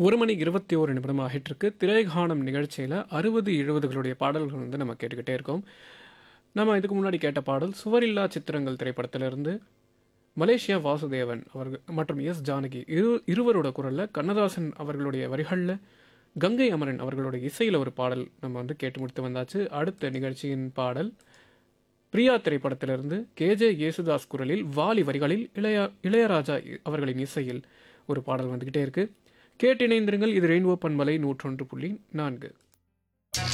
ஒரு மணி இருபத்தி ஓரு நிமிடம் ஆகிட்டிருக்கு திரைகானம் நிகழ்ச்சியில் அறுபது எழுபதுகளுடைய பாடல்கள் வந்து நம்ம கேட்டுக்கிட்டே இருக்கோம் நம்ம இதுக்கு முன்னாடி கேட்ட பாடல் சுவரில்லா சித்திரங்கள் திரைப்படத்திலிருந்து மலேசியா வாசுதேவன் அவர்கள் மற்றும் எஸ் ஜானகி இரு இருவரோட குரலில் கண்ணதாசன் அவர்களுடைய வரிகளில் கங்கை அமரன் அவர்களுடைய இசையில் ஒரு பாடல் நம்ம வந்து கேட்டு முடித்து வந்தாச்சு அடுத்த நிகழ்ச்சியின் பாடல் பிரியா திரைப்படத்திலிருந்து கேஜே யேசுதாஸ் குரலில் வாலி வரிகளில் இளைய இளையராஜா அவர்களின் இசையில் ஒரு பாடல் வந்துக்கிட்டே இருக்கு கேட்டிணைந்திருங்கள் இது ரெயின்போ பண்பலை நூற்றொன்று புள்ளி நான்கு